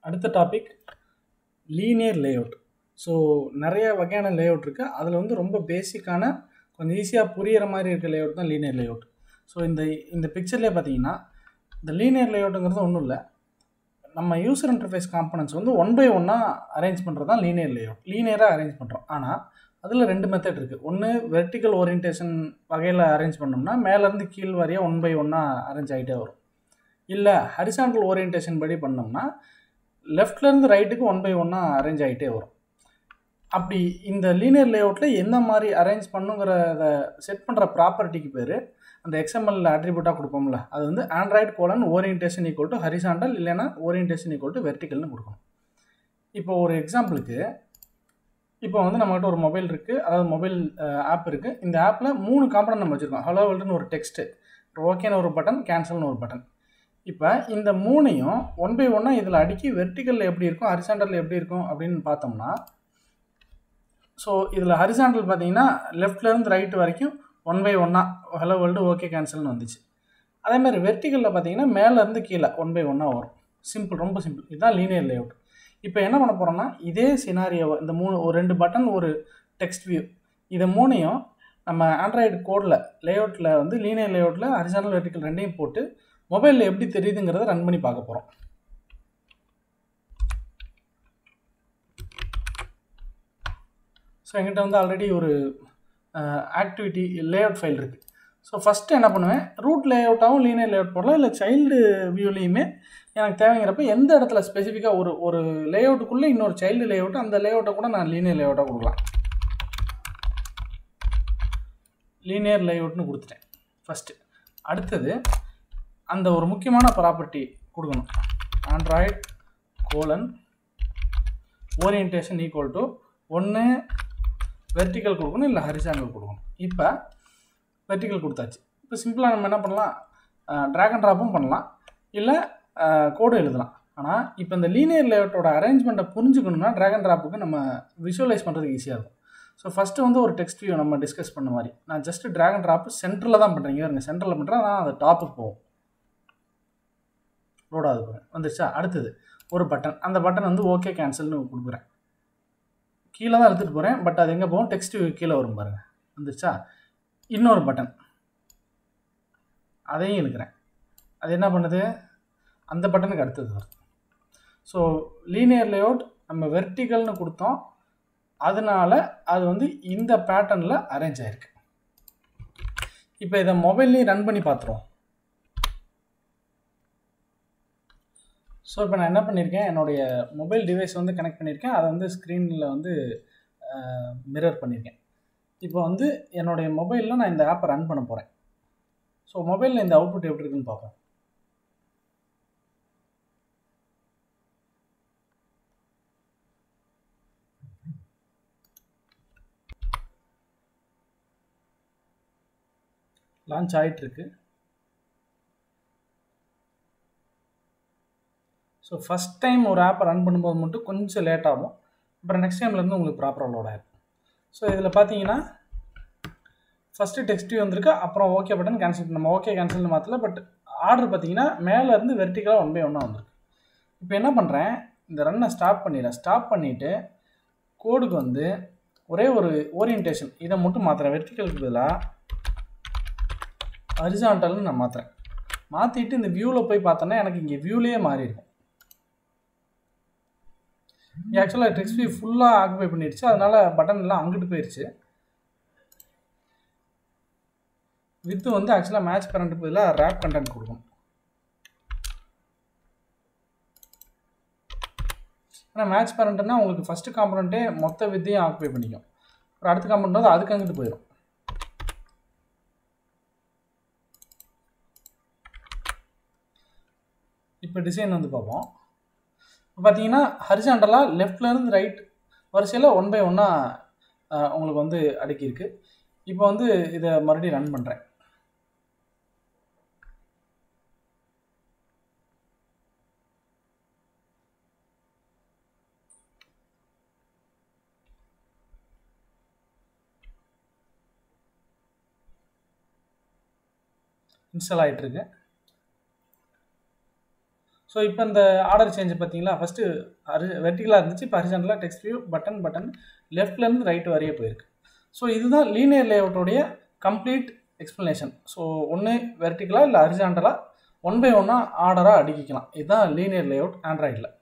அடுத்த topic linear layout so நிறைய வகையான லேஅவுட் இருக்குது அதில் வந்து ரொம்ப பேசிக்கான கொஞ்சம் ஈஸியாக புரியிற மாதிரி இருக்க லேஅவுட் தான் லீனியர் லேஅவுட் ஸோ இந்த இந்த பிக்சர்லேயே பார்த்தீங்கன்னா இந்த லீனியர் லேஅவுட்டுங்கிறது ஒன்றும் இல்லை நம்ம யூசர் இன்டர்ஃபேஸ் காம்பனன்ட்ஸ் வந்து ஒன் பை ஒன்னாக அரேஞ்ச் பண்ணுறது தான் லீனியர் லேஅவுட் லீனியராக அரேஞ்ச் பண்ணுறோம் ஆனால் அதில் ரெண்டு மெத்தட் இருக்குது ஒன்று வெர்டிக்கல் ஓரியன்டேஷன் வகையில் அரேஞ்ச் பண்ணோம்னா மேலேருந்து கீழ் வரையாக ஒன் பை ஒன்னாக அரேஞ்ச் ஆகிட்டே வரும் இல்லை ஹரிசாண்டல் ஓரியன்டேஷன் படி பண்ணோம்னா லெஃப்ட்லேருந்து ரைட்டுக்கு ஒன் பை ஒன்னாக அரேஞ்ச் ஆகிட்டே வரும் அப்படி இந்த லீனியர் லேஅவுட்டில் எந்த மாதிரி அரேஞ்ச் பண்ணுங்கிறத செட் பண்ணுற ப்ராப்பர்ட்டிக்கு பேர் அந்த எக்ஸ்எம்எல் அட்ரிபியூட்டாக கொடுப்போம்ல அது வந்து Android colon orientation equal to horizontal இல்லைன்னா ஓரியன்டேஷன் ஈக்குவல் டு வெர்டிக்கல்னு கொடுக்கணும் இப்போ ஒரு எக்ஸாம்பிளுக்கு இப்போ வந்து நம்மகிட்ட ஒரு மொபைல் இருக்குது அதாவது மொபைல் ஆப் இருக்குது இந்த ஆப்பில் மூணு காம்பனன்ட் நம்ம வச்சுருக்கோம் ஹலோ வேர்ல்டுன்னு ஒரு டெக்ஸ்ட்டு ஓகேன்னு ஒரு பட்டன் கேன்சல்னு ஒரு பட்டன் இப்போ இந்த மூணையும் ஒன் பை ஒன்னாக இதில் அடுக்கி வெர்டிக்கலில் எப்படி இருக்கும் ஹரிசாண்டலில் எப்படி இருக்கும் அப்படின்னு பார்த்தோம்னா ஸோ இதில் ஹரிசாண்டல் பார்த்தீங்கன்னா லெஃப்ட்லேருந்து ரைட்டு வரைக்கும் ஒன் பை ஒன்னாக ஹலோ வேர்ல்டு ஓகே கேன்சல்னு வந்துச்சு அதே மாதிரி வெர்டிக்கலில் பார்த்தீங்கன்னா மேலேருந்து கீழே ஒன் பை ஒன்னாக வரும் சிம்பிள் ரொம்ப சிம்பிள் இதுதான் லீனியர் லேஅவுட் இப்போ என்ன பண்ண போகிறோம்னா இதே சினாரியோவை இந்த மூணு ஒரு ரெண்டு பட்டன் ஒரு டெக்ஸ்ட் வியூ இதை மூணையும் நம்ம ஆண்ட்ராய்டு கோடில் லேஅவுட்டில் வந்து லீனியர் லேஅவுட்டில் ஹரிசாண்டல் வெர்டிக்கல் ரெண்டையும் போட்டு மொபைலில் எப்படி தெரியுதுங்கிறத ரன் பண்ணி பார்க்க போகிறோம் ஸோ என்கிட்ட வந்து ஆல்ரெடி ஒரு ஆக்டிவிட்டி லேஅவுட் ஃபைல் இருக்குது ஸோ ஃபஸ்ட்டு என்ன பண்ணுவேன் ரூட் லேஅவுட்டாகவும் லீனியர் லேஅவுட் போடலாம் இல்லை சைல்டு வியூலேயுமே எனக்கு தேவைங்கிறப்ப எந்த இடத்துல ஸ்பெசிஃபிக்காக ஒரு ஒரு லேஅவுட்டுக்குள்ளே இன்னொரு சைல்டு லேஅவுட் அந்த லேஅவுட்டை கூட நான் லீனியர் லேஅவுட்டாக கொடுக்கலாம் லீனியர் லேஅவுட்னு கொடுத்துட்டேன் ஃபஸ்ட்டு அடுத்தது அந்த ஒரு முக்கியமான ப்ராப்பர்ட்டி கொடுக்கணும் Android colon orientation equal to ஒன்று வெர்டிக்கல் கொடுக்கணும் இல்லை ஹரிசாண்டல் கொடுக்கணும் இப்போ வெர்டிக்கல் கொடுத்தாச்சு இப்போ சிம்பிளாக நம்ம என்ன பண்ணலாம் ட்ராகன் ட்ராப்பும் பண்ணலாம் இல்லை கோடு எழுதலாம் ஆனால் இப்போ இந்த லீனியர் லேஅவுட்டோட அரேஞ்ச்மெண்ட்டை புரிஞ்சுக்கணும்னா ட்ராகன் ட்ராப்புக்கு நம்ம விஷுவலைஸ் பண்ணுறதுக்கு ஈஸியாக இருக்கும் ஸோ ஃபஸ்ட்டு வந்து ஒரு டெக்ஸ்ட் வியூ நம்ம டிஸ்கஸ் பண்ண மாதிரி நான் ஜஸ்ட்டு ட்ராகன் ட்ராப்பு சென்டரில் தான் பண்ணுறீங்க இருங்க சென்டரில் பண்ணுறேன் ஆனால் அது டாப்புக்கு போகும் லோடாது போகிறேன் வந்துருச்சா அடுத்தது ஒரு பட்டன் அந்த பட்டன் வந்து ஓகே கேன்சல்னு கொடுக்குறேன் கீழே தான் எடுத்துகிட்டு போகிறேன் பட் அது எங்கே போகும் டெக்ஸ்ட் கீழே வரும் பாருங்கள் வந்துருச்சா இன்னொரு பட்டன் அதையும் இழுக்கிறேன் அது என்ன பண்ணுது அந்த பட்டனுக்கு அடுத்தது வருது ஸோ லீனியர் லேஅவுட் நம்ம வெர்டிக்கல்னு கொடுத்தோம் அதனால அது வந்து இந்த பேட்டர்னில் அரேஞ்ச் ஆகிருக்கு இப்போ இதை மொபைல்லையும் ரன் பண்ணி பார்த்துருவோம் ஸோ இப்போ நான் என்ன பண்ணியிருக்கேன் என்னுடைய மொபைல் டிவைஸ் வந்து கனெக்ட் பண்ணியிருக்கேன் அதை வந்து ஸ்க்ரீனில் வந்து மிரர் பண்ணியிருக்கேன் இப்போ வந்து என்னுடைய மொபைலில் நான் இந்த ஆப்பை ரன் பண்ண போகிறேன் ஸோ மொபைலில் இந்த அவுட்புட் எப்படி இருக்குன்னு பார்ப்போம் லான்ச் ஆகிட்டுருக்கு ஸோ ஃபஸ்ட் டைம் ஒரு ஆப்பை ரன் பண்ணும்போது மட்டும் கொஞ்சம் லேட் ஆகும் அப்புறம் நெக்ஸ்ட் டைம்லேருந்து உங்களுக்கு ப்ராப்பராக லோட் ஆகிடும் ஸோ இதில் பார்த்தீங்கன்னா ஃபஸ்ட்டு டெக்ஸ்ட் வந்திருக்கு அப்புறம் ஓகே பட்டன் கேன்சல் நம்ம ஓகே கேன்சல்னு மாற்றல பட் ஆர்டர் பார்த்தீங்கன்னா மேலேருந்து வெர்டிக்கலாக ஒன் பை ஒன்னாக வந்திருக்கு இப்போ என்ன பண்ணுறேன் இந்த ரன்னை ஸ்டாப் பண்ணிடுறேன் ஸ்டாப் பண்ணிவிட்டு கோடுக்கு வந்து ஒரே ஒரு ஓரியன்டேஷன் இதை மட்டும் மாற்றுறேன் வெர்டிக்கலுக்கு பதிலாக ஹரிசாண்டல்னு நான் மாற்றுறேன் மாற்றிட்டு இந்த வியூவில் போய் பார்த்தோன்னா எனக்கு இங்கே வியூலேயே மாறி இருக்கும் இங்கே ஆக்சுவலாக டெக்ஸ்ட் வியூ ஃபுல்லாக ஆக்குபை பண்ணிடுச்சு அதனால் பட்டன் எல்லாம் அங்கிட்டு போயிடுச்சு வித்து வந்து ஆக்சுவலாக மேட்ச் கரண்ட் பதிலாக ரேப் கண்டென்ட் கொடுக்கணும் ஆனால் மேட்ச் கரண்ட்னா உங்களுக்கு ஃபஸ்ட்டு காம்பனண்ட்டே மொத்த வித்தையும் ஆக்குபை பண்ணிக்கும் அப்புறம் அடுத்த காம்பனண்ட் வந்து அதுக்கு அங்கிட்டு போயிடும் இப்போ டிசைன் வந்து பார்ப்போம் இப்போ பார்த்தீங்கன்னா ஹரிசாண்டலாக லெஃப்ட்லேருந்து ரைட் வரிசையில் ஒன் பை ஒன்னாக உங்களுக்கு வந்து அடுக்கியிருக்கு இப்போ வந்து இதை மறுபடியும் ரன் பண்ணுறேன் இன்ஸ்டால் ஆகிட்டுருக்கு ஸோ இப்போ இந்த ஆர்டர் சேஞ்ச் பார்த்தீங்களா ஃபஸ்ட்டு அரி வெர்டிகலாக இருந்துச்சு இப்போ ஹரிசாண்டலாக டெக்ஸ்ட் வியூ பட்டன் பட்டன் லெஃப்ட்லேருந்து ரைட் வரைய போயிருக்கு ஸோ இதுதான் லீனியர் லேஅவுட்டோடைய கம்ப்ளீட் எக்ஸ்ப்ளனேஷன் ஸோ ஒன்று வெர்டிகலாக இல்லை ஹரிசாண்டலாக ஒன் பை ஒன்னாக ஆர்டராக அடுக்கிக்கலாம் இதுதான் லீனியர் லேஅவுட் ஆண்ட்ராய்டில்